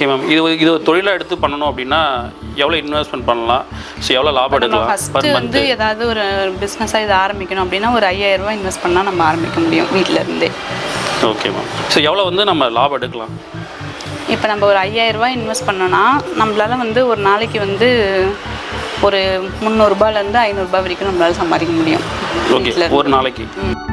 Okay ma'am இது ஒரு- இது ஒரு தொழிலாக எடுத்து பண்ணணும் அப்படின்னா எவ்வளோ இன்வெஸ்ட்மெண்ட் பண்ணலாம் ஸோ எவ்வளோ லாபம் நம்ம எடுக்கலாம் பர் ஃபஸ்ட்டு வந்து மந்த்து ஏதாவது ஒரு பிஸ்னஸாக இதை ஆரம்பிக்கணும் அப்படின்னா ஒரு 5000 ரூபாய் இன்வெஸ்ட் பண்ணால் நம்ம ஆரம்பிக்க முடியும் வீட்டில் இருந்தே ஓகே மேம் ஸோ எவ்வளோ வந்து நம்ம லாபம் எடுக்கலாம் இப்போ நம்ம ஒரு 5000 ரூபாய் இன்வெஸ்ட் பண்ணோன்னா நம்மளால வந்து ஒரு நாளைக்கு வந்து ஒரு முந்நூறுரூபாலேருந்து ஐநூறுரூபா வரைக்கும் நம்மளால சம்பாதிக்க முடியும் ஓகே வீட்டில் ஒரு நாளைக்கு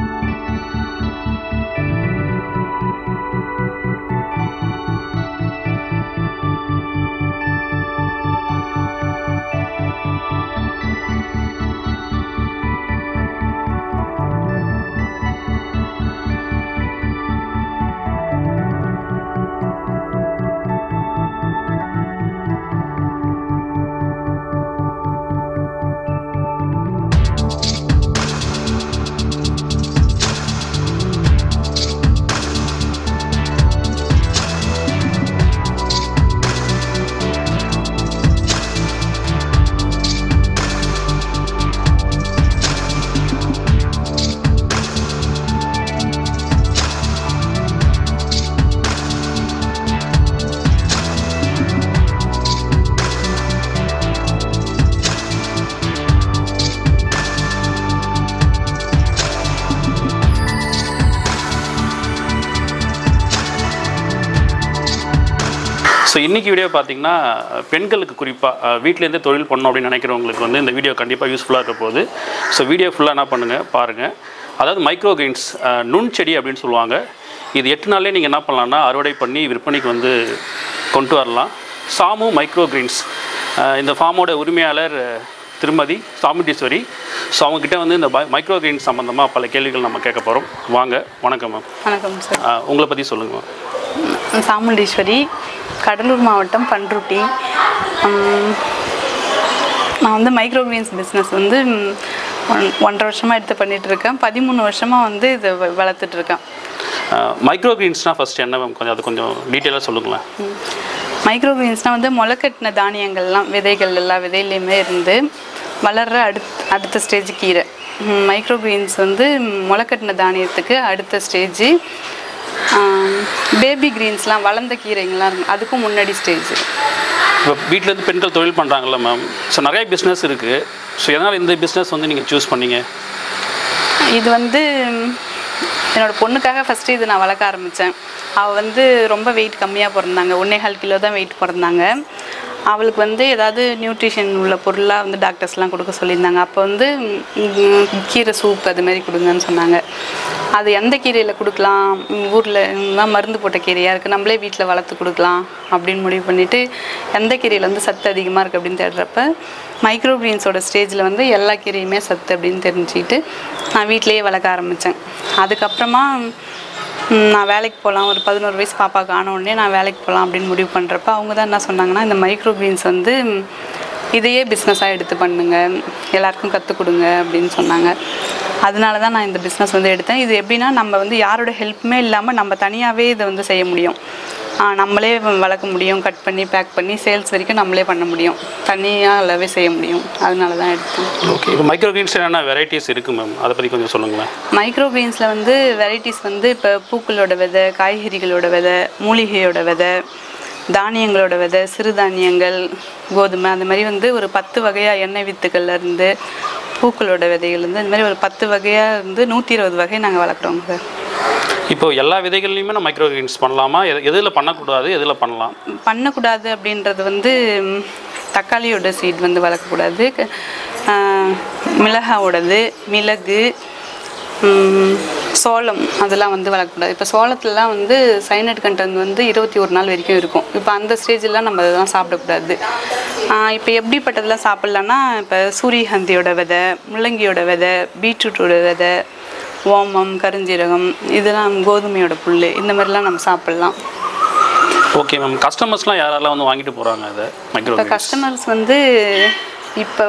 ஸோ இன்றைக்கி வீடியோ பார்த்தீங்கன்னா பெண்களுக்கு குறிப்பாக வீட்டிலேருந்தே தொழில் பண்ணணும் அப்படின்னு நினைக்கிறவங்களுக்கு வந்து இந்த வீடியோ கண்டிப்பாக யூஸ்ஃபுல்லாக இருக்க போகுது ஸோ வீடியோ ஃபுல்லாக என்ன பண்ணுங்கள் பாருங்கள் அதாவது மைக்ரோ கிரெயின்ஸ் நுண்செடி அப்படின்னு சொல்லுவாங்க இது எட்டு நாள்லேயே நீங்கள் என்ன பண்ணலாம்னா அறுவடை பண்ணி விற்பனைக்கு வந்து கொண்டு வரலாம் சாமு மைக்ரோ கிரெயின்ஸ் இந்த ஃபார்மோட உரிமையாளர் அஹ், திருமதி சாமுண்டீஸ்வரி ஸோ அவங்கக்கிட்ட வந்து இந்த மைக்ரோ கிரெயின்ஸ் சம்மந்தமாக பல கேள்விகள் நம்ம கேட்க போகிறோம் வாங்க வணக்கம் மேம் வணக்கம் சார் உங்களை பற்றி சொல்லுங்கள் மேம் சாமுண்டீஸ்வரி கடலூர் மாவட்டம் பன்ருட்டி உம், நான் வந்து மைக்ரோ கிரீன்ஸ் பிஸ்னஸ் வந்து உம், ஒன் ஒன்றரை வருஷமாக எடுத்து பண்ணிட்டு இருக்கேன் பதிமூணு வருஷமாக வந்து இதை வ- வளர்த்துட்டு இருக்கேன் மைக்ரோ கிரீன்ஸ்னால் ஃபஸ்ட் என்ன மேம் கொஞ்சம் அது கொஞ்சம் டீட்டெயிலாக சொல்லுங்களேன் மைக்ரோ கிரீன்ஸ்னால் வந்து முளைக்கட்டின தானியங்கள்லாம் விதைகள் எல்லா விதையிலையுமே இருந்து வளர்கிற அடுத் அடுத்த ஸ்டேஜ் கீரை மைக்ரோ கிரீன்ஸ் வந்து முளைக்கட்டின தானியத்துக்கு அடுத்த ஸ்டேஜ் பேபி கிரீன்ஸ்லாம் வளர்ந்த கீரைங்கள்லாம் இருக்கும் அதுக்கும் முன்னாடி ஸ்டேஜ் இப்போ வீட்டிலேருந்து பெண்கள் தொழில் பண்ணுறாங்கல்ல மேம் ஸோ நிறைய பிஸ்னஸ் இருக்குது ஸோ எதனால் இந்த பிஸ்னஸ் வந்து நீங்கள் சூஸ் பண்ணீங்க இது வந்து ம், என்னோட பொண்ணுக்காக ஃபஸ்ட்டு இது நான் வளர்க்க ஆரம்பித்தேன் அவள் வந்து ரொம்ப வெயிட் கம்மியாக பிறந்தாங்க ஒன்றேகால் கிலோ தான் வெயிட் பிறந்தாங்க அவளுக்கு வந்து ஏதாவது நியூட்ரிஷன் உள்ள பொருளாக வந்து டாக்டர்ஸ்லாம் கொடுக்க சொல்லியிருந்தாங்க அப்போ வந்து ம், கீரை சூப் அது மாதிரி கொடுங்கன்னு சொன்னாங்க அது எந்த கீரையில் கொடுக்கலாம் ஊரில் தான் மருந்து போட்ட கீரையாக இருக்குது நம்மளே வீட்டில் வளர்த்து கொடுக்கலாம் அப்படின்னு முடிவு பண்ணிவிட்டு எந்த கீரையில் வந்து சத்து அதிகமாக இருக்குது அப்படின்னு தேடுறப்ப மைக்ரோ கிரீன்ஸோட ஸ்டேஜில் வந்து எல்லா கீரையுமே சத்து அப்படின்னு தெரிஞ்சுக்கிட்டு நான் வீட்டிலேயே வளர்க்க ஆரம்பித்தேன் அதுக்கப்புறமா ம், நான் வேலைக்கு போகலாம் ஒரு பதினோரு வயசு பாப்பாவுக்கு ஆன உடனே நான் வேலைக்கு போகலாம் அப்படின்னு முடிவு பண்ணுறப்ப அவங்க தான் என்ன சொன்னாங்கன்னா இந்த மைக்ரோ கிரீன்ஸ் வந்து ம், இதையே பிஸ்னஸாக எடுத்து பண்ணுங்க எல்லாருக்கும் கற்றுக் கொடுங்க அப்படின்னு சொன்னாங்க அதனால தான் நான் இந்த பிஸ்னஸ் வந்து எடுத்தேன் இது எப்படின்னா நம்ம வந்து யாரோட ஹெல்ப்புமே இல்லாமல் நம்ம தனியாகவே இதை வந்து செய்ய முடியும் ஆ, நம்மளே வளர்க்க முடியும் கட் பண்ணி பேக் பண்ணி சேல்ஸ் வரைக்கும் நம்மளே பண்ண முடியும் தனியாக எல்லாவே செய்ய முடியும் அதனால தான் எடுத்தேன் ஓகே இப்போ மைக்ரோ கிரீன்ஸ் என்னென்ன வெரைட்டிஸ் இருக்குது மேம் அதை பற்றி கொஞ்சம் சொல்லுங்களேன் மைக்ரோ கிரீன்ஸில் வந்து வெரைட்டிஸ் வந்து இப்போ பூக்களோட விதை காய்கறிகளோட விதை மூலிகையோட விதை தானியங்களோட விதை சிறுதானியங்கள் கோதுமை அந்த மாதிரி வந்து ஒரு பத்து வகையாக எண்ணெய் வித்துக்கள்ல இருந்து பூக்களோட விதைகள் இருந்து இந்த மாதிரி ஒரு பத்து வகையாக இருந்து நூற்றி இருபது வகை நாங்கள் வளர்க்குறோங்க சார் இப்போ எல்லா விதைகள்லையுமே நம்ம மைக்ரோ கிரீன்ஸ் பண்ணலாமா எது எதில் பண்ணக்கூடாது எதில் பண்ணலாம் பண்ணக்கூடாது அப்படின்றது வந்து ம், தக்காளியோட சீட் வந்து வளர்க்கக்கூடாது க- ஆஹ், மிளகாவோடது மிளகு ம், சோளம் அதெல்லாம் வந்து வளர்க்கக்கூடாது இப்போ சோளத்துலலாம் வந்து சைனட் கண்டென்ட் வந்து இருபத்தி ஒரு நாள் வரைக்கும் இருக்கும் இப்போ அந்த ஸ்டேஜெலாம் நம்ம அதெல்லாம் சாப்பிடக்கூடாது ஆஹ், இப்போ எப்படிப்பட்டதெல்லாம் சாப்பிட்லான்னா இப்போ சூரியகாந்தியோட விதை முள்ளங்கியோட விதை பீட்ரூட்டோட விதை ஓமம் கருஞ்சீரகம் இதெல்லாம் கோதுமையோட புல் இந்த மாதிரிலாம் நம்ம சாப்பிட்லாம் ஓகே மேம் கஸ்டமர்ஸ்லாம் யாரெல்லாம் வந்து வாங்கிட்டு போகிறாங்க அதை மைக்ரோ இப்போ கஸ்டமர்ஸ் வந்து இப்போ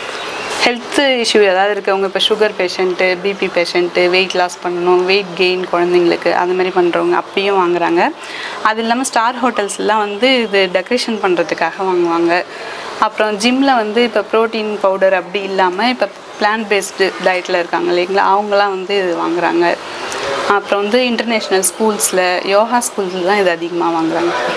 ஹெல்த் இஷ்யூ ஏதாவது இருக்கவங்க இப்போ sugar patient BP patient weight loss பண்ணணும் வெயிட் கெயின் குழந்தைங்களுக்கு அது மாதிரி பண்ணுறவங்க அப்பயும் வாங்குறாங்க அது இல்லாமல் ஸ்டார் ஹோட்டல்ஸ்லாம் வந்து இது டெக்கரேஷன் பண்ணுறதுக்காக வாங்குவாங்க அப்புறம் ஜிம்மில் வந்து இப்போ ப்ரோட்டீன் பவுடர் அப்படி இல்லாமல் இப்போ பிளான்ட் பேஸ்டு டயட்டில் இருக்காங்க இல்லைங்களா அவங்களாம் வந்து இது வாங்குறாங்க அப்புறம் வந்து இன்டர்நேஷ்னல் ஸ்கூல்ஸில் யோகா ஸ்கூல்ஸில் தான் இது அதிகமாக வாங்குறாங்க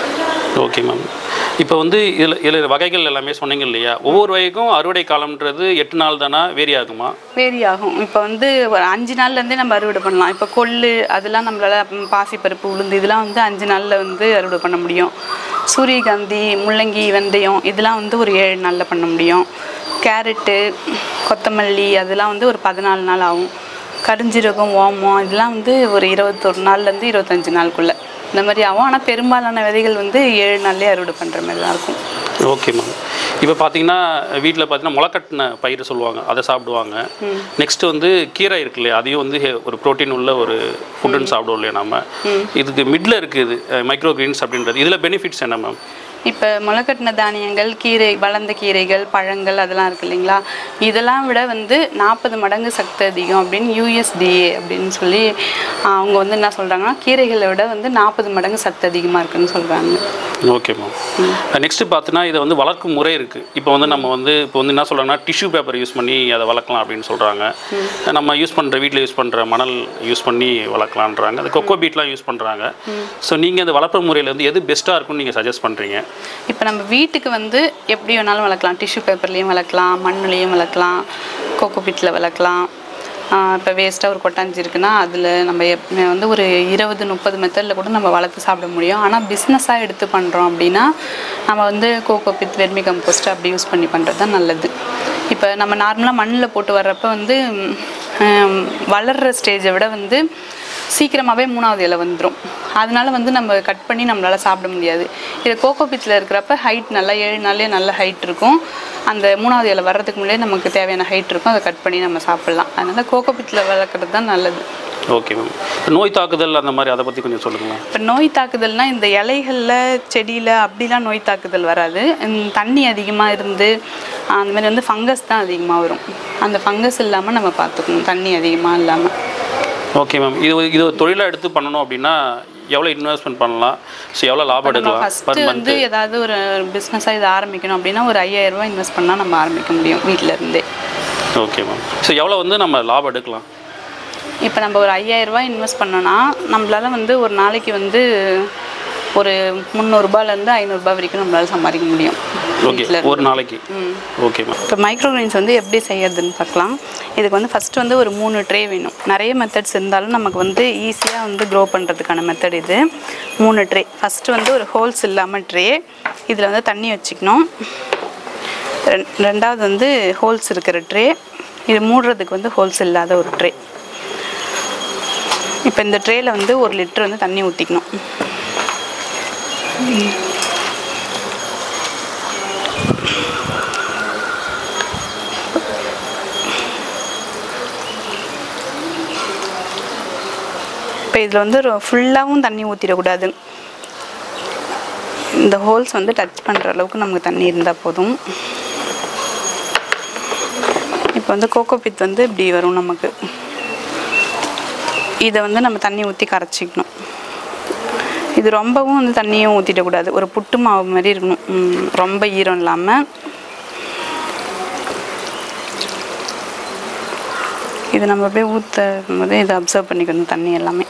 ஓகே மேம் இப்போ வந்து இதில் இதில் வகைகள் எல்லாமே சொன்னீங்க இல்லையா ஒவ்வொரு வகைக்கும் அறுவடை காலம்ன்றது எட்டு நாள் தானா வேரி ஆகுமா வேரி ஆகும் இப்போ வந்து ஒரு அஞ்சு நாள்லேருந்தே நம்ம அறுவடை பண்ணலாம் இப்போ கொள்ளு அதெல்லாம் நம்மளால ம், பாசிப்பருப்பு உளுந்து இதெல்லாம் வந்து அஞ்சு நாளில் வந்து அறுவடை பண்ண முடியும் சூரியகாந்தி முள்ளங்கி வெந்தயம் இதெல்லாம் வந்து ஒரு ஏழு நாளில் பண்ண முடியும் கேரட்டு கொத்தமல்லி அதெல்லாம் வந்து ஒரு பதினாலு நாள் ஆகும் கரிஞ்சீரகம் ஓமம் இதெல்லாம் வந்து ஒரு இருபத்தொரு நாள்லேருந்து இருபத்தஞ்சு நாளுக்குள்ளே இந்த மாதிரி ஆகும் ஆனால் பெரும்பாலான விதைகள் வந்து ஏழு நாள்லேயே அறுவடை பண்ணுற மாதிரி தான் இருக்கும் ஓகே மேம் இப்போ பார்த்தீங்கன்னா வீட்டில் பார்த்தீங்கன்னா முளைக்கட்டின பயிர் சொல்லுவாங்க அதை சாப்பிடுவாங்க நெக்ஸ்ட் வந்து கீரை இருக்கு இல்லையா அதையும் வந்து ஹே- ஒரு புரோட்டீன் உள்ள ஒரு ஃபுட்டுன்னு சாப்பிடுவோம் இல்லையா நம்ம இதுக்கு மிடில் இருக்குது மைக்ரோ கிரீன்ஸ் அப்படின்றது இதில் பெனிஃபிட்ஸ் என்ன மேம் இப்போ முளைக்கட்டின தானியங்கள் கீரை வளர்ந்த கீரைகள் பழங்கள் அதெல்லாம் இருக்கு இல்லைங்களா இதெல்லாம் விட வந்து நாற்பது மடங்கு சக்தி அதிகம் அப்படின்னு யூஎஸ்டிஏ அப்படின்னு சொல்லி ஆஹ், அவங்க வந்து என்ன சொல்கிறாங்கன்னா கீரைகளை விட வந்து நாற்பது மடங்கு சக்தி அதிகமாக இருக்குன்னு சொல்கிறாங்க ஓகே மேம் நெக்ஸ்ட் பார்த்தீங்கன்னா இதை வந்து வளர்க்கும் முறை இருக்குது இப்போ வந்து நம்ம வந்து இப்போ வந்து என்ன சொல்கிறாங்கன்னா டிஷ்யூ பேப்பர் யூஸ் பண்ணி அதை வளர்க்கலாம் அப்படின்னு சொல்கிறாங்க நம்ம யூஸ் பண்ணுற வீட்டில் யூஸ் பண்ணுற மணல் யூஸ் பண்ணி வளர்க்கலான்றாங்க அந்த கொக்கோ பீட்லாம் யூஸ் பண்ணுறாங்க ஸோ நீங்கள் இந்த வளர்ப்பு முறையில் வந்து எது பெஸ்ட்டாக இருக்கும்னு நீங்கள் சஜஸ்ட் பண்ணுறீங்க இப்போ நம்ம வீட்டுக்கு வந்து எப்படி வேணாலும் வளர்க்கலாம் டிஷ்யூ பேப்பர்லேயும் வளர்க்கலாம் மண்ணுலேயும் வளர்க்கலாம் கோகோ பிட்டில் வளர்க்கலாம் இப்போ வேஸ்ட்டாக ஒரு கொட்டாஞ்சி இருக்குன்னா அதில் நம்ம எப் வந்து ஒரு இருபது முப்பது மெத்தடில் கூட நம்ம வளர்த்து சாப்பிட முடியும் ஆனால் பிஸ்னஸாக எடுத்து பண்ணுறோம் அப்படின்னா நம்ம வந்து கோகோ பித் வெர்மி கம்போஸ்ட் அப்படி யூஸ் பண்ணி பண்ணுறது தான் நல்லது இப்போ நம்ம நார்மலாக மண்ணில் போட்டு வர்றப்ப வந்து ம், வளர்கிற ஸ்டேஜை விட வந்து சீக்கிரமாகவே மூணாவது இலை வந்துடும் அதனால வந்து நம்ம கட் பண்ணி நம்மளால் சாப்பிட முடியாது இது கோகோ பித்தில் இருக்கிறப்ப ஹைட் நல்லா ஏழு நாள்லேயே நல்ல ஹைட் இருக்கும் அந்த மூணாவது இலை வர்றதுக்கு முன்னாடியே நமக்கு தேவையான ஹைட் இருக்கும் அதை கட் பண்ணி நம்ம சாப்பிட்லாம் அதனால் கோகோ பித்தில் வளர்க்குறது தான் நல்லது ஓகே மேம் நோய் தாக்குதல் அந்த மாதிரி அதை பற்றி கொஞ்சம் சொல்லுங்களேன் இப்போ நோய் தாக்குதல்னா இந்த இலைகளில் செடியில் அப்படிலாம் நோய் தாக்குதல் வராது இந்த தண்ணி அதிகமாக இருந்து அந்த மாதிரி வந்து ஃபங்கஸ் தான் அதிகமாக வரும் அந்த ஃபங்கஸ் இல்லாமல் நம்ம பார்த்துக்கணும் தண்ணி அதிகமாக இல்லாமல் ஓகே மேம் இது ஒரு- இது ஒரு தொழிலாக எடுத்து பண்ணணும் அப்படின்னா எவ்வளோ இன்வெஸ்ட்மெண்ட் பண்ணலாம் ஸோ எவ்வளோ லாபம் நம்ம எடுக்கலாம் ஃபஸ்ட்டு பர் மந்த் வந்து ஏதாவது ஒரு பிஸ்னஸாக இதை ஆரம்பிக்கணும் அப்படின்னா ஒரு 5000 ரூபாய் இன்வெஸ்ட் பண்ணால் நம்ம ஆரம்பிக்க முடியும் வீட்டில் இருந்தே ஓகே மேம் ஸோ எவ்வளோ வந்து நம்ம லாபம் எடுக்கலாம் இப்போ நம்ம ஒரு 5000 ரூபாய் இன்வெஸ்ட் பண்ணோன்னா நம்மளால வந்து ஒரு நாளைக்கு வந்து ஒரு முந்நூறுரூபாலேருந்து ஐநூறுரூபா வரைக்கும் நம்மளால சம்பாதிக்க முடியும் ஓகே வீட்டில் ஒரு நாளைக்கு ஓகே மேம் இப்போ மைக்ரோகிரீன்ஸ் வந்து எப்படி செய்யறதுன்னு பார்க்கலாம் இதுக்கு வந்து ஃபஸ்ட்டு வந்து ஒரு மூணு ட்ரே வேணும் நிறைய மெத்தட்ஸ் இருந்தாலும் நமக்கு வந்து ஈஸியாக வந்து க்ரோ பண்ணுறதுக்கான மெத்தட் இது மூணு ட்ரே ஃபஸ்ட்டு வந்து ஒரு ஹோல்ஸ் இல்லாமல் ட்ரே இதில் வந்து தண்ணி வச்சுக்கணும் ரெண்- ரெண்டாவது வந்து ஹோல்ஸ் இருக்கிற ட்ரே இது மூடுறதுக்கு வந்து ஹோல்ஸ் இல்லாத ஒரு ட்ரே இப்போ இந்த ட்ரேயில் வந்து ஒரு லிட்டர் வந்து தண்ணி ஊற்றிக்கணும் இப்போ இதில் வந்து ஃபுல்லாகவும் தண்ணி ஊற்றிடக்கூடாது இந்த ஹோல்ஸ் வந்து டச் பண்ணுற அளவுக்கு நமக்கு தண்ணி இருந்தால் போதும் இப்போ வந்து கோகோ பித் வந்து இப்படி வரும் நமக்கு இதை வந்து நம்ம தண்ணி ஊற்றி கரைச்சிக்கணும் இது ரொம்பவும் வந்து தண்ணியும் ஊற்றிடக்கூடாது ஒரு புட்டு மாவு மாதிரி இருக்கணும் ம், ரொம்ப ஈரம் இல்லாமல் இது நம்ம அப்படியே ஊற்றும் போது இதை அப்சர்வ் பண்ணிக்கணும் தண்ணி எல்லாமே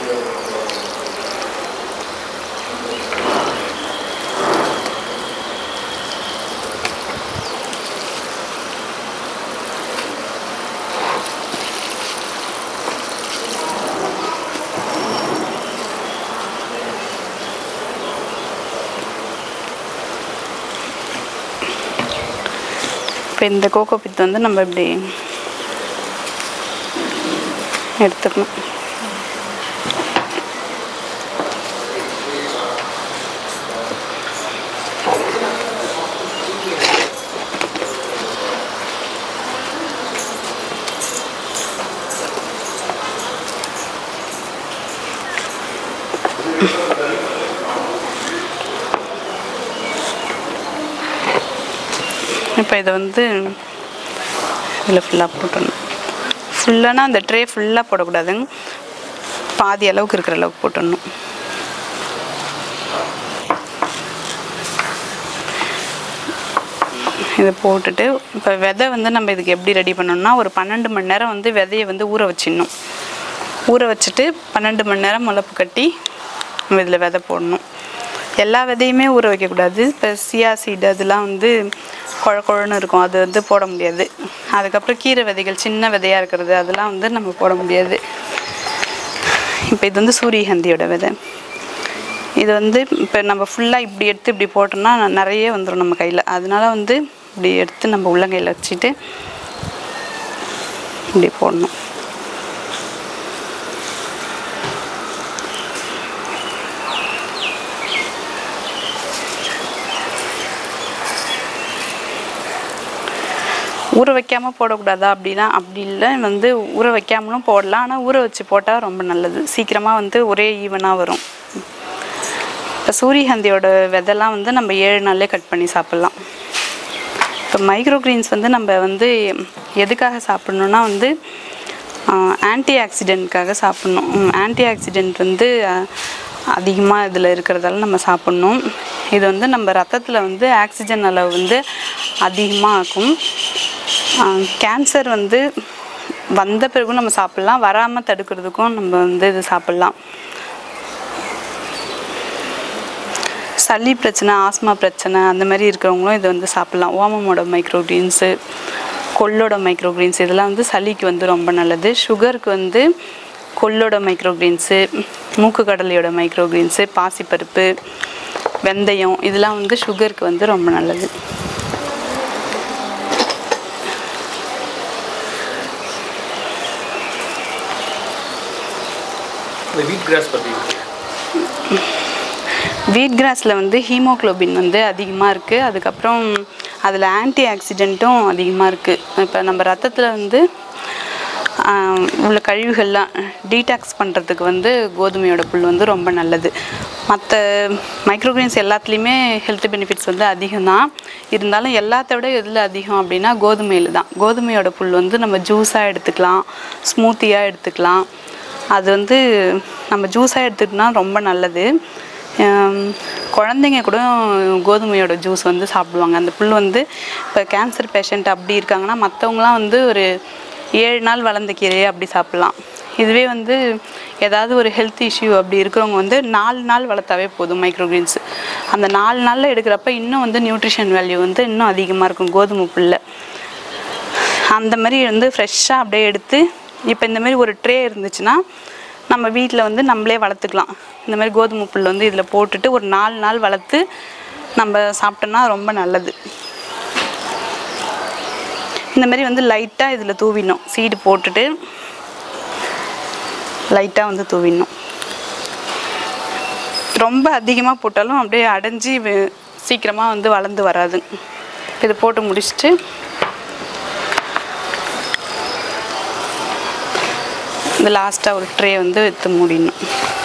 இப்போ இந்த கோகோ பித் வந்து நம்ம இப்படி எடுத்துக்கணும் இப்போ இதை வந்து இதில் ஃபுல்லாக போட்டுடணும் ஃபுல்லானா அந்த ட்ரே ஃபுல்லாக போடக்கூடாதுங்க பாதி அளவுக்கு இருக்கிற அளவுக்கு போட்டுடணும் இதை போட்டுட்டு இப்போ விதை வந்து நம்ம இதுக்கு எப்படி ரெடி பண்ணணும்னா ஒரு பன்னெண்டு மணி நேரம் வந்து விதையை வந்து ஊற வச்சிடணும் ஊற வச்சுட்டு பன்னெண்டு மணி நேரம் முளப்பு கட்டி நம்ம இதில் விதை போடணும் எல்லா விதையுமே ஊற வைக்கக்கூடாது இப்போ சியா சீடு அதெல்லாம் வந்து குழ குழன்னு இருக்கும் அது வந்து போட முடியாது அதுக்கப்புறம் கீரை விதைகள் சின்ன விதையாக இருக்கிறது அதெல்லாம் வந்து நம்ம போட முடியாது இப்போ இது வந்து சூரியகாந்தியோட விதை இது வந்து இப்போ நம்ம ஃபுல்லாக இப்படி எடுத்து இப்படி போட்டோம்னா நிறைய வந்துடும் நம்ம கையில் அதனால வந்து இப்படி எடுத்து நம்ம உள்ளங்கையில் வச்சுட்டு இப்படி போடணும் ஊற வைக்காமல் போடக்கூடாதா அப்படின்னா அப்படி இல்லை வந்து ஊற வைக்காமலும் போடலாம் ஆனால் ஊற வச்சு போட்டால் ரொம்ப நல்லது சீக்கிரமாக வந்து ஒரே ஈவனாக வரும் இப்போ சூரியகாந்தியோட விதைலாம் வந்து நம்ம ஏழு நாள்லே கட் பண்ணி சாப்பிட்லாம் இப்போ மைக்ரோ கிரீன்ஸ் வந்து நம்ம வந்து எதுக்காக சாப்பிட்ணுன்னா வந்து ஆன்டி ஆக்சிடென்ட்காக சாப்பிட்ணும் ஆன்டி ஆக்சிடென்ட் வந்து அதிகமாக இதில் இருக்கிறதால நம்ம சாப்பிட்ணும் இது வந்து நம்ம ரத்தத்தில் வந்து ஆக்சிஜன் அளவு வந்து அதிகமாக ஆக்கும் கேன்சர் வந்து வந்த பிறகும் நம்ம சாப்பிட்லாம் வராமல் தடுக்கிறதுக்கும் நம்ம வந்து இது சாப்பிட்லாம் சளி பிரச்சனை ஆஸ்மா பிரச்சனை அந்த மாதிரி இருக்கிறவங்களும் இதை வந்து சாப்பிட்லாம் ஓமமோட மைக்ரோக்ரீன்ஸு கொள்ளோட மைக்ரோக்ரீன்ஸ் இதெல்லாம் வந்து சளிக்கு வந்து ரொம்ப நல்லது சுகருக்கு வந்து கொள்ளோட மைக்ரோக்ரீன்ஸு மூக்கு கடலையோட மைக்ரோக்ரீன்ஸு பாசிப்பருப்பு வெந்தயம் இதெல்லாம் வந்து சுகருக்கு வந்து ரொம்ப நல்லது இந்த வீட் கிராஸ் பற்றி வீட் கிராஸில் வந்து ஹீமோக்ளோபின் வந்து அதிகமாக இருக்குது அதுக்கப்புறம் அதில் ஆன்டி ஆக்சிடென்ட்டும் அதிகமாக இருக்குது இப்போ நம்ம ரத்தத்தில் வந்து ஆஹ், உள்ள கழிவுகள்லாம் டீடாக்ஸ் பண்ணுறதுக்கு வந்து கோதுமையோட புல் வந்து ரொம்ப நல்லது மற்ற மைக்ரோகிரீன்ஸ் எல்லாத்துலேயுமே ஹெல்த் பெனிஃபிட்ஸ் வந்து அதிகம் தான் இருந்தாலும் எல்லாத்த விட எதில் அதிகம் அப்படின்னா கோதுமையில் தான் கோதுமையோட புல் வந்து நம்ம ஜூஸாக எடுத்துக்கலாம் ஸ்மூத்தியாக எடுத்துக்கலாம் அது வந்து நம்ம ஜூஸாக எடுத்துக்கிட்டோம்னா ரொம்ப நல்லது ஆம், குழந்தைங்க கூட கோதுமையோட ஜூஸ் வந்து சாப்பிடுவாங்க அந்த புல் வந்து இப்போ கேன்சர் பேஷண்ட் அப்படி இருக்காங்கன்னா மற்றவங்களாம் வந்து ஒரு ஏழு நாள் வளர்ந்த கீரையை அப்படி சாப்பிட்லாம் இதுவே வந்து ஏதாவது ஒரு ஹெல்த் இஷ்யூ அப்படி இருக்கிறவங்க வந்து நாலு நாள் வளர்த்தாவே போதும் மைக்ரோகிரீன்ஸ் அந்த நாலு நாளில் எடுக்கிறப்ப இன்னும் வந்து நியூட்ரிஷன் வேல்யூ வந்து இன்னும் அதிகமாக இருக்கும் கோதுமை புல்ல அந்த மாதிரி வந்து ஃப்ரெஷ்ஷாக அப்படியே எடுத்து இப்போ இந்த மாதிரி ஒரு ட்ரே இருந்துச்சுன்னா நம்ம வீட்டில் வந்து நம்மளே வளர்த்துக்கலாம் இந்த மாதிரி கோதுமை புல் வந்து இதில் போட்டுட்டு ஒரு நாலு நாள் வளர்த்து நம்ம சாப்பிட்டோம்னா ரொம்ப நல்லது இந்த மாதிரி வந்து லைட்டாக இதில் தூவிடணும் சீடு போட்டுட்டு லைட்டாக வந்து தூவிடணும் ரொம்ப அதிகமாக போட்டாலும் அப்படியே அடைஞ்சி சீக்கிரமாக வந்து வளர்ந்து வராது இது போட்டு முடிச்சுட்டு இந்த லாஸ்ட்டாக ஒரு ட்ரே வந்து எடுத்து மூடிடணும்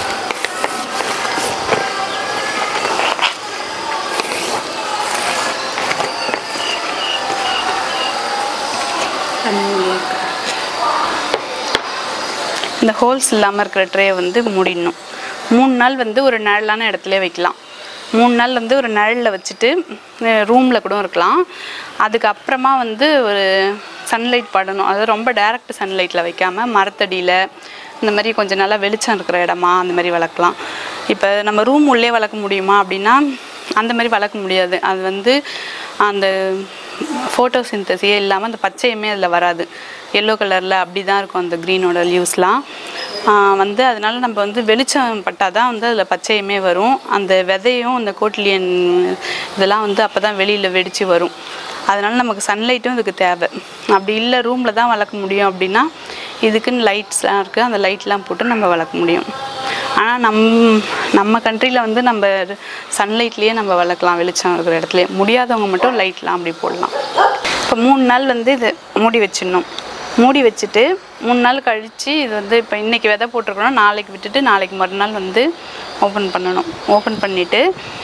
இந்த ஹோல்ஸ் இல்லாமல் இருக்கிற ட்ரே வந்து மூடிடணும் மூணு நாள் வந்து ஒரு நிழலான இடத்துல வைக்கலாம் மூணு நாள் வந்து ஒரு நிழலில் வச்சுட்டு ரூமில் கூட இருக்கலாம் அதுக்கப்புறமா வந்து ஒரு சன்லைட் படணும் அது ரொம்ப டைரக்ட் சன்லைட்டில் வைக்காமல் மரத்தடியில் இந்த மாதிரி கொஞ்சம் நல்லா வெளிச்சம் இருக்கிற இடமா அந்த மாதிரி வளர்க்கலாம் இப்போ நம்ம ரூம் உள்ளே வளர்க்க முடியுமா அப்படின்னா அந்த மாதிரி வளர்க்க முடியாது அது வந்து அந்த ஃபோட்டோ சிந்தசியே இல்லாமல் அந்த பச்சையுமே அதில் வராது எல்லோ கலரில் அப்படி தான் இருக்கும் அந்த க்ரீனோட லீவ்ஸ்லாம் வந்து அதனால நம்ம வந்து வெளிச்சம் பட்டால் தான் வந்து அதில் பச்சையுமே வரும் அந்த விதையும் அந்த கோட்லியன் இதெல்லாம் வந்து அப்போ தான் வெளியில் வெடித்து வரும் அதனால நமக்கு சன்லைட்டும் இதுக்கு தேவை அப்படி இல்லை ரூமில் தான் வளர்க்க முடியும் அப்படின்னா இதுக்குன்னு லைட்ஸ்லாம் இருக்குது அந்த லைட்லாம் போட்டு நம்ம வளர்க்க முடியும் ஆனால் நம் நம்ம கண்ட்ரியில் வந்து நம்ம சன்லைட்லேயே நம்ம வளர்க்கலாம் வெளிச்சம் இருக்கிற இடத்துல முடியாதவங்க மட்டும் லைட்லாம் அப்படி போடலாம் இப்போ மூணு நாள் வந்து இது மூடி வச்சிடணும் மூடி வச்சுட்டு மூணு நாள் கழித்து இது வந்து இப்போ இன்றைக்கி விதை போட்டிருக்கணும் நாளைக்கு விட்டுட்டு நாளைக்கு மறுநாள் வந்து ஓப்பன் பண்ணணும் ஓப்பன் பண்ணிவிட்டு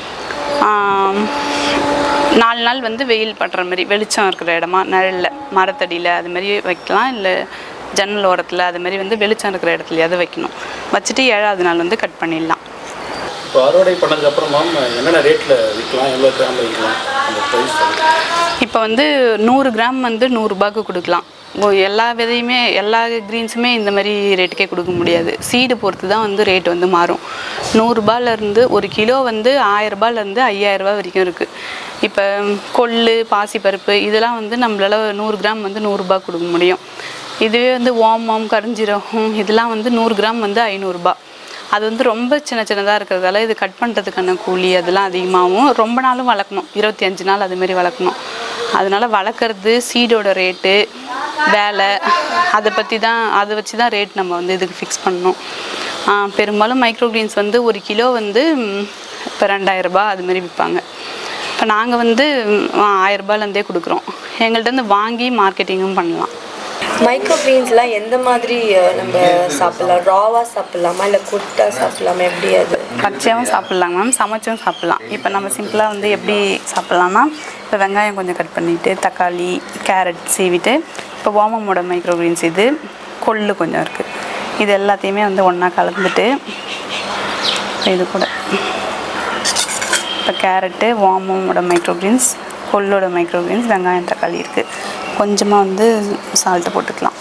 நாலு நாள் வந்து வெயில் படுற மாதிரி வெளிச்சம் இருக்கிற இடமா நிழலில் மரத்தடியில் அது மாதிரி வைக்கலாம் இல்லை ஜன்னல் ஓரத்தில் அது மாதிரி வந்து வெளிச்சம் இருக்கிற இடத்துலையாவது வைக்கணும் வச்சுட்டு ஏழாவது நாள் வந்து கட் பண்ணிடலாம் இப்போ அறுவடை பண்ணதுக்கு அப்புறமா என்னென்ன ரேட்டில் விற்கலாம் எவ்வளோ கிராமில் விற்கலாம் அந்த ப்ரைஸ் இப்போ வந்து நூறு கிராம் வந்து நூறுரூபாய்க்கு கொடுக்கலாம் ஒ- எல்லா விதையுமே எல்லா க்ரீன்ஸுமே இந்த மாதிரி ரேட்டுக்கே கொடுக்க முடியாது சீடு பொறுத்து தான் வந்து ரேட் வந்து மாறும் நூறுரூபாலேருந்து ஒரு கிலோ வந்து ஆயிரரூபாலேருந்து ஐயாயிரரூபா வரைக்கும் இருக்குது இப்போ கொள்ளு பாசிப்பருப்பு இதெல்லாம் வந்து நம்மளால நூறு கிராம் வந்து நூறுரூபா கொடுக்க முடியும் இதுவே வந்து ஓமம் கரிஞ்சீரகம் இதெல்லாம் வந்து நூறு கிராம் வந்து ஐநூறுரூபா அது வந்து ரொம்ப சின்ன சின்னதாக இருக்கிறதால இது கட் பண்ணுறதுக்கான கூலி அதெல்லாம் அதிகமாகும் ரொம்ப நாளும் வளர்க்கணும் இருபத்தி அஞ்சு நாள் அதுமாரி வளர்க்கணும் அதனால வளர்க்குறது சீடோட ரேட்டு வேலை அதை பற்றி தான் அதை வச்சு தான் ரேட் நம்ம வந்து இதுக்கு ஃபிக்ஸ் பண்ணணும் ஆ, பெரும்பாலும் மைக்ரோ கிரீன்ஸ் வந்து ஒரு கிலோ வந்து ம், இப்போ ரெண்டாயிரரூபா அதுமாரி விற்பாங்க இப்போ நாங்கள் வந்து ம், ஆயிரரூபாலேருந்தே கொடுக்குறோம் எங்கள்கிட்ட இருந்து வாங்கி மார்க்கெட்டிங்கும் பண்ணலாம் மைக்ரோ கிரீன்ஸ்லாம் எந்த மாதிரி அஹ், நம்ம சாப்பிடலாம் ராவா சாப்பிடலாமா இல்லை குட்டா சாப்பிடலாமா எப்படி அது பச்சையாகவும் சாப்பிட்லாங்க மேம் சமைச்சும் சாப்பிட்லாம் இப்போ நம்ம சிம்பிளாக வந்து எப்படி சாப்பிட்லான்னா இப்போ வெங்காயம் கொஞ்சம் கட் பண்ணிவிட்டு தக்காளி கேரட் சீவிட்டு இப்போ ஓமமோட மைக்ரோ கிரீன்ஸ் இது கொள்ளு கொஞ்சம் இருக்குது இது எல்லாத்தையுமே வந்து ஒன்றா கலந்துட்டு இப்போ இது கூட இப்போ கேரட்டு ஓமமோட மைக்ரோ கிரீன்ஸ் கொள்ளோட மைக்ரோ கிரீன்ஸ் வெங்காயம் தக்காளி இருக்குது கொஞ்சமாக வந்து சால்ட்டு போட்டுக்கலாம்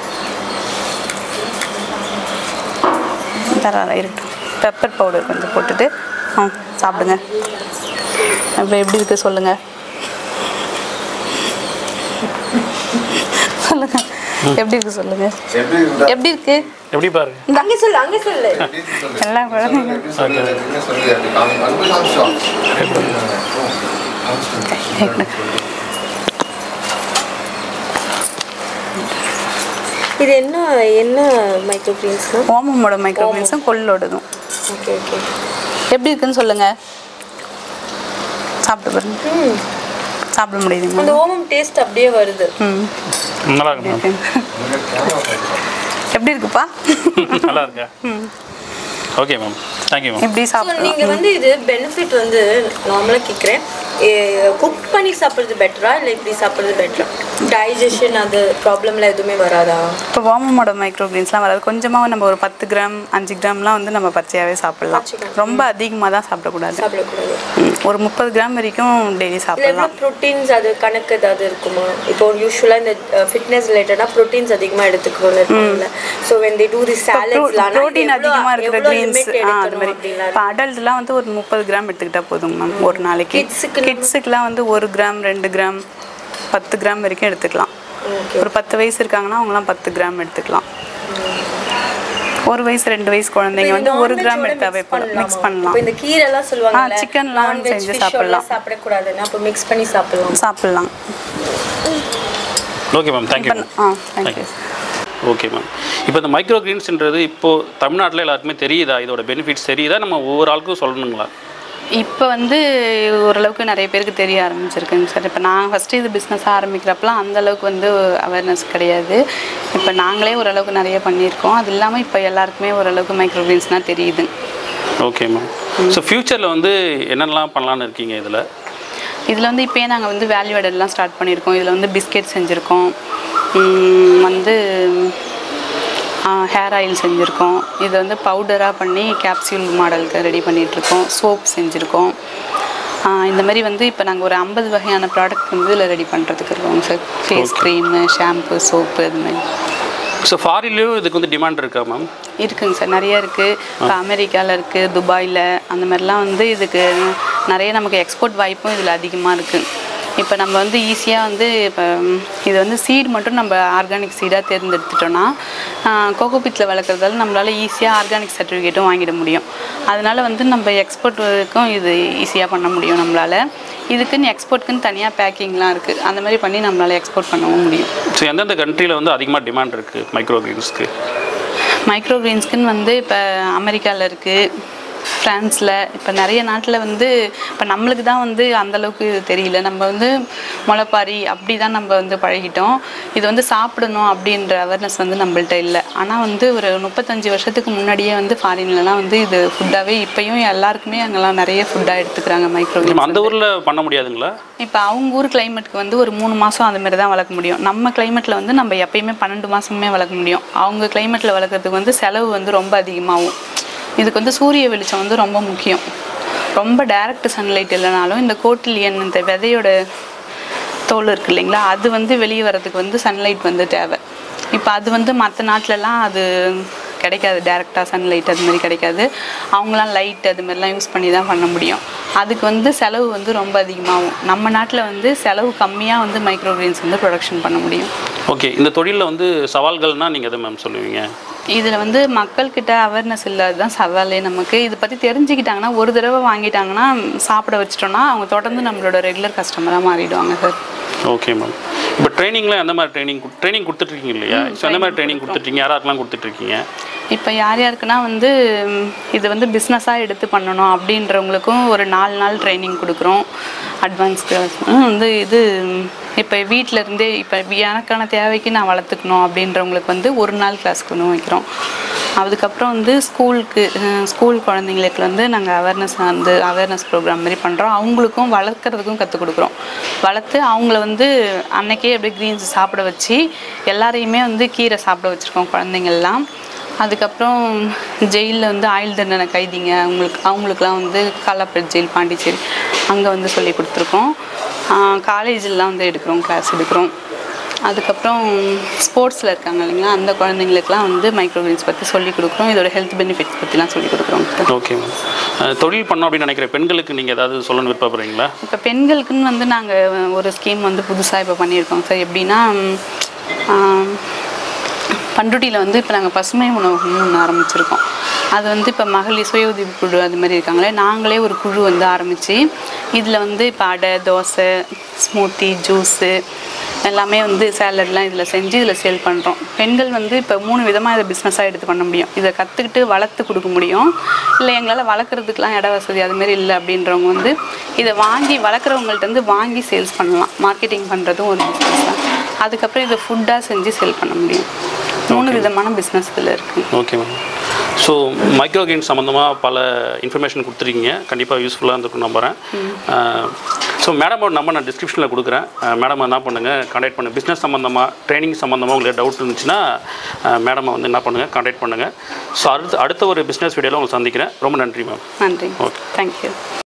தர இருக்கட்டும் பெப்பர் பவுடர் கொஞ்சம் போட்டுட்டு ஆ சாப்பிடுங்க இப்போ எப்படி இருக்குது சொல்லுங்கள் சொல்லுங்க எப்படி இருக்கு சொல்லுங்க எப்படி இருந்தா எப்படி இருக்கு எப்படி பாருங்க அங்கே சொல்லு அங்கே சொல்லு எல்லா குழந்தைங்க என்ன சொல்லி அப்படி காமி அன்பு காமிச்சோம் இது என்ன என்ன மைக்ரோ கிரீன்ஸ்னா ஓமமோட மைக்ரோபின்ஸும் கொள்ளோடதும் ஓகே ஓகே எப்படி இருக்குன்னு சொல்லுங்க சாப்பிட்டு பாருங்க ம் சாப்பிட முடியுதுங்களா அந்த ஓமம் டேஸ்ட் அப்படியே வருது ம் நல்லா இருக்கு மேம் எப்படி இருக்குப்பா நல்லா இருக்கா ஓகே மேம் தேங்க்யூ மேம் எப்படி ஸோ சாப்பிடலாம் நீங்கள் வந்து இது பெனிஃபிட் வந்து நார்மலாக கேட்குறேன் குக் பண்ணி சாப்பிட்றது பெட்டரா இல்லை இப்படி சாப்பிட்றது பெட்டரா டைஜஷன் அது ப்ராப்ளம்லாம் எதுவுமே வராதா இப்போ ஓமமோட மைக்ரோ கிரீன்ஸ்லாம் வராது கொஞ்சமாக நம்ம ஒரு பத்து கிராம் அஞ்சு கிராம்லாம் வந்து நம்ம பச்சையாகவே சாப்பிடலாம் பச்சையா. ரொம்ப அதிகமாக தான் சாப்பிடக்கூடாது சாப்பிடக்கூடாது ம், ஒரு முப்பது கிராம் வரைக்கும் டெய்லி இல்லை எவ்வளோ சாப்பிடலாம் ப்ரோட்டீன்ஸ் அது கணக்கு ஏதாவது இருக்குமா இப்போ யூஸ்வலாக இந்த ஃபிட்னஸ் ரிலேட்டடாக ப்ரோட்டீன்ஸ் அதிகமாக எடுத்துக்கணும்னு இருக்காங்கல்ல so when the do the சாலட்ஸ்லாம் ப்ரோட்டீன் அதிகமாக இருக்கிற கிரீன்ஸ் லிமிட் அது மாதிரி அப்படிலாம் இப்போ அடல்ட்லாம் வந்து ஒரு முப்பது கிராம் எடுத்துக்கிட்டா போதுங்க மேம் ஒரு நாளைக்கு Kidsக்கு கிட்ஸுக்குலாம் வந்து ஒரு கிராம் ரெண்டு கிராம் பத்து கிராம் வரைக்கும் எடுத்துக்கலாம் ஓகே ஒரு பத்து வயசு இருக்காங்கன்னா அவங்களாம் பத்து கிராம் எடுத்துக்கலாம் ஒரு வயசு ரெண்டு வயசு குழந்தைங்க வந்து ஒரு கிராம் எடுத்தாவே போதும் மிக்ஸ் பண்ணலாம் இப்போ இந்த கீரை எல்லாம் சொல்லுவாங்க ஆ, chicken எல்லாம் செஞ்சு சாப்பிடலாம். சாப்பிடக்கூடாதுன்னா அப்போ மிக்ஸ் பண்ணி சாப்பிடலாம் சாப்பிடலாம் ஓகே மேம் தேங்க்யூ பண்ண- ஆ தேங்க்யூ ஓகே மேம் இப்போ இந்த மைக்ரோ கிரீன்ஸ்ன்றது இப்போது தமிழ்நாட்டில் எல்லாருக்குமே தெரியுதா இதோட பெனிஃபிட்ஸ் தெரியுதா நம்ம ஒவ்வொரு ஆளுக்கும் சொல்லணுங்களா இப்போ வந்து ஓரளவுக்கு நிறைய பேருக்கு தெரிய ஆரம்பிச்சிருக்குங்க சார் இப்போ நான் ஃபஸ்ட்டு இது பிஸ்னஸ் ஆரம்பிக்கிறப்பலாம் அந்த அளவுக்கு வந்து அவேர்னஸ் கிடையாது இப்போ நாங்களே ஓரளவுக்கு நிறைய பண்ணியிருக்கோம் அது இல்லாமல் இப்போ எல்லாருக்குமே ஓரளவுக்கு மைக்ரோகிரீன்ஸ்னால் தெரியுது ஓகே மேம் ஸோ ஃப்யூச்சரில் வந்து என்னென்னலாம் பண்ணலான்னு இருக்கீங்க இதில் இதில் வந்து இப்போயே நாங்கள் வந்து வேல்யூ ஆடட்லாம் ஸ்டார்ட் பண்ணியிருக்கோம் இதில் வந்து பிஸ்கெட் செஞ்சுருக்கோம் உம், வந்து ஹேர் ஆயில் செஞ்சுருக்கோம் இது வந்து பவுடராக பண்ணி கேப்சியூல் மாடலுக்கு ரெடி பண்ணிகிட்ருக்கோம் சோப் செஞ்சுருக்கோம் ஆஹ் இந்த மாதிரி வந்து இப்போ நாங்கள் ஒரு ஐம்பது வகையான ப்ராடக்ட் வந்து இதில் ரெடி பண்ணுறதுக்கு இருக்கோங்க sir face cream shampoo soap அது மாதிரி ஸோ ஃபாரின்லேயும் இதுக்கு வந்து டிமாண்ட் இருக்கா மேம் இருக்குங்க சார் நிறைய இருக்குது இப்போ அமெரிக்காவில் இருக்குது துபாயில் அந்த மாதிரிலாம் வந்து இதுக்கு நிறைய நமக்கு எக்ஸ்போர்ட் வாய்ப்பும் இதில் அதிகமாக இருக்குது இப்போ நம்ம வந்து ஈஸியாக வந்து இப்போ ம், இது வந்து சீட் மட்டும் நம்ம ஆர்கானிக் சீடாக தேர்ந்தெடுத்துட்டோன்னா கோகோபிட்டில் வளர்க்குறதால நம்மளால் ஈஸியாக ஆர்கானிக் சர்டிஃபிகேட்டும் வாங்கிட முடியும் அதனால் வந்து நம்ம எக்ஸ்போர்ட்டுக்கும் இது ஈஸியாக பண்ண முடியும் நம்மளால் இதுக்குன்னு எக்ஸ்போர்ட்டுக்குன்னு தனியாக பேக்கிங்லாம் இருக்குது அந்த மாதிரி பண்ணி நம்மளால் எக்ஸ்போர்ட் பண்ணவும் முடியும் ஸோ எந்தெந்த கண்ட்ரியில் வந்து அதிகமாக டிமாண்ட் இருக்குது மைக்ரோ கிரீன்ஸ்க்கு மைக்ரோ கிரீன்ஸ்க்குன்னு வந்து இப்போ அமெரிக்காவில் இருக்குது ஃப்ரான்ஸில் இப்போ நிறைய நாட்டில் வந்து இப்போ நம்மளுக்கு தான் வந்து அந்தளவுக்கு தெரியல நம்ம வந்து முளைப்பாரி அப்படி தான் நம்ம வந்து பழகிட்டோம் இது வந்து சாப்பிடணும் அப்படின்ற அவேர்னஸ் வந்து நம்மள்ட்ட இல்லை ஆனால் வந்து ஒரு முப்பத்தஞ்சு வருஷத்துக்கு முன்னாடியே வந்து ஃபாரின்லலாம் வந்து இது ஃபுட்டாகவே இப்போயும் எல்லாருக்குமே அங்கெல்லாம் நிறைய ஃபுட்டாக எடுத்துக்கிறாங்க மைக்ரோ நம்ம அந்த ஊரில் பண்ண முடியாதுங்களா இப்போ அவங்க ஊர் கிளைமேட்டுக்கு வந்து ஒரு மூணு மாதம் அந்த மாதிரி தான் வளர்க்க முடியும் நம்ம கிளைமேட்டில் வந்து நம்ம எப்பயுமே பன்னெண்டு மாதமே வளர்க்க முடியும் அவங்க கிளைமேட்டில் வளர்க்குறதுக்கு வந்து செலவு வந்து ரொம்ப அதிகமாகும் இதுக்கு வந்து சூரிய வெளிச்சம் வந்து ரொம்ப முக்கியம் ரொம்ப டைரக்ட் சன்லைட் இல்லைனாலும் இந்த கோட்டிலியன் இந்த விதையோட தோல் இருக்கு இல்லைங்களா அது வந்து வெளியே வர்றதுக்கு வந்து சன்லைட் வந்து தேவை இப்போ அது வந்து மற்ற நாட்டிலலாம் அது கிடைக்காது டேரெக்டாக சன்லைட் அது மாதிரி கிடைக்காது அவங்களாம் லைட் அது மாதிரிலாம் யூஸ் பண்ணி தான் பண்ண முடியும் அதுக்கு வந்து செலவு வந்து ரொம்ப அதிகமாகும் நம்ம நாட்டில் வந்து செலவு கம்மியாக வந்து மைக்ரோகிரீன்ஸ் வந்து ப்ரொடக்ஷன் பண்ண முடியும் ஓகே இந்த தொழிலில் வந்து சவால்கள்னால் நீங்கள் எதை மேம் சொல்லுவீங்க இதில் வந்து மக்கள்கிட்ட அவேர்னஸ் இல்லாதது தான் சவாலே நமக்கு இதை பற்றி தெரிஞ்சுக்கிட்டாங்கன்னா ஒரு தடவை வாங்கிட்டாங்கன்னா சாப்பிட வச்சிட்டோம்னா அவங்க தொடர்ந்து நம்மளோட ரெகுலர் கஸ்டமராக மாறிடுவாங்க சார் ஓகே மேம் இப்போ ட்ரைனிங்லாம் எந்த மாதிரி ட்ரைனிங் ட்ரைனிங் கொடுத்துட்ருக்கீங்க இல்லையா ஸோ எந்த மாதிரி ட்ரைனிங் கொடுத்துட்ருக்கீங்க யாராருக்கெல்லாம் கொடுத்துட்ருக்கீங்க இப்போ யார் யாருக்குன்னா வந்து ம், இது வந்து பிஸ்னஸாக எடுத்து பண்ணணும் அப்படின்றவங்களுக்கும் ஒரு நாலு நாள் ட்ரைனிங் கொடுக்குறோம் அட்வான்ஸ் கிளாஸ் வந்து இது ம், இப்போ வீட்டில் இருந்தே இப்போ எனக்கான தேவைக்கு நான் வளர்த்துக்கணும் அப்படின்றவங்களுக்கு வந்து ஒரு நாள் கிளாஸ் கொண்டு வைக்கிறோம் அதுக்கப்புறம் வந்து ஸ்கூலுக்கு ஸ்கூல் குழந்தைங்களுக்கு வந்து நாங்கள் அவேர்னஸ் வந்து அவேர்னஸ் ப்ரோக்ராம் மாதிரி பண்ணுறோம் அவங்களுக்கும் வளர்க்குறதுக்கும் கற்றுக் கொடுக்குறோம் வளர்த்து அவங்கள வந்து அன்னைக்கே அப்படியே க்ரீன்ஸ் சாப்பிட வச்சு எல்லாரையுமே வந்து கீரை சாப்பிட வச்சுருக்கோம் குழந்தைங்கள்லாம் அதுக்கப்புறம் ஜெயிலில் வந்து ஆயுள் தண்டனை கைதிங்க அவங்களுக்கு அவங்களுக்குலாம் வந்து காலாப்பேட் ஜெயில் பாண்டிச்சேரி அங்கே வந்து சொல்லி கொடுத்துருக்கோம் காலேஜிலலாம் வந்து எடுக்கிறோம் கிளாஸ் எடுக்கிறோம் அதுக்கப்புறம் ஸ்போர்ட்ஸில் இருக்காங்க இல்லைங்களா அந்த குழந்தைங்களுக்குலாம் வந்து மைக்ரோகிரீன்ஸ் பற்றி சொல்லி கொடுக்குறோம் இதோட ஹெல்த் பெனிஃபிட்ஸ் பற்றிலாம் சொல்லி கொடுக்குறோம் ஓகே மேம் தொழில் பண்ணோம் அப்படின்னு நினைக்கிற பெண்களுக்கு நீங்கள் ஏதாவது சொல்லணும்னு விருப்பப்படுறீங்களா இப்போ பெண்களுக்குன்னு வந்து நாங்கள் ஒரு ஸ்கீம் வந்து புதுசாக இப்போ பண்ணியிருக்கோம் சார் எப்படின்னா ம், ஆம், பண்ருட்டியில் வந்து இப்போ நாங்கள் பசுமை உணவகம் ஒன்று ஆரம்பிச்சிருக்கோம் அது வந்து இப்போ மகளிர் சுய உதவி குழு அது மாதிரி இருக்காங்களே நாங்களே ஒரு குழு வந்து ஆரம்பித்து இதில் வந்து இப்போ அடை தோசை ஸ்மூத்தி ஜூஸு எல்லாமே வந்து சேலட்லாம் இதில் செஞ்சு இதில் சேல் பண்ணுறோம் பெண்கள் வந்து இப்போ மூணு விதமாக இதை பிஸ்னஸாக எடுத்து பண்ண முடியும் இதை கற்றுக்கிட்டு வளர்த்து கொடுக்க முடியும் இல்லை எங்களால் வளர்க்குறதுக்கெலாம் இட வசதி அதுமாரி இல்லை அப்படின்றவங்க வந்து இதை வாங்கி வளர்க்குறவங்கள்ட்ட இருந்து வாங்கி சேல்ஸ் பண்ணலாம் மார்க்கெட்டிங் பண்ணுறதும் ஒரு பிஸ்னஸ் தான் அதுக்கப்புறம் இதை ஃபுட்டாக செஞ்சு சேல் பண்ண முடியும் மூணு விதமான பிஸ்னஸ் இதில் இருக்குது okay ma'am so micro gain சம்மந்தமாக பல இன்ஃபர்மேஷன் கொடுத்துருக்கீங்க கண்டிப்பாக யூஸ்ஃபுல்லாக இருந்திருக்கும் நம்புகிறேன் ஸோ மேடமோட நம்பர் நான் டிஸ்கிரிப்ஷனில் கொடுக்குறேன் மேடம் என்ன பண்ணுங்கள் கான்டாக்ட் பண்ணுங்கள் பிஸ்னஸ் சம்மந்தமாக ட்ரைனிங் சம்மந்தமாக உங்களுக்கு டவுட் இருந்துச்சுன்னா மேடமை வந்து என்ன பண்ணுங்கள் கான்டாக்ட் பண்ணுங்கள் ஸோ அடுத்த அடுத்த ஒரு பிஸ்னஸ் வீடியோவில் உங்களை சந்திக்கிறேன் ரொம்ப நன்றி மேம் நன்றி Okay. தேங்க்யூ